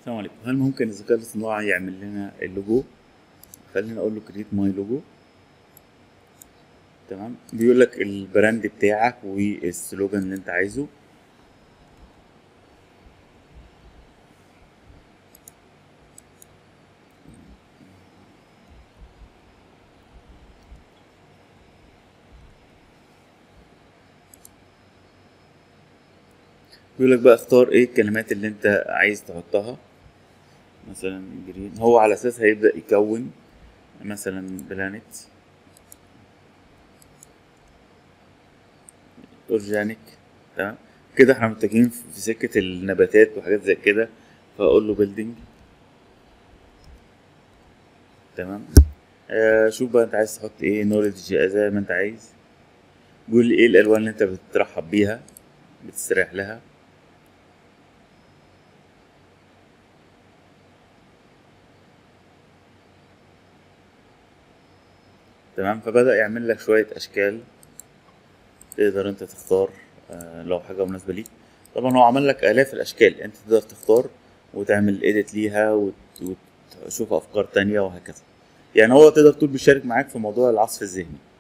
السلام عليكم هل ممكن الذكاء الاصطناعي يعمل لنا اللوجو خلينا اقول له كريت ماي لوجو تمام بيقول لك البراند بتاعك والسلوجان اللي انت عايزه بيقول لك بقى اختار ايه الكلمات اللي انت عايز تحطها مثلا جرين هو على اساس هيبدأ يكون مثلا بلانت اورجانيك تمام كده احنا متجهين في سكة النباتات وحاجات زي كده فاقول له بيلدينج تمام آه شوف بقى انت عايز تحط ايه نولج زي ما انت عايز قول لي ايه الالوان اللي انت بترحب بيها بتستريح لها تمام فبدأ يعمل لك شوية أشكال تقدر أنت تختار آه، لو حاجة مناسبة ليك طبعا هو عمل لك آلاف الأشكال أنت تقدر تختار وتعمل إيديت ليها وت- وتشوف أفكار تانية وهكذا يعني هو تقدر تقول بيشارك معاك في موضوع العصف الذهني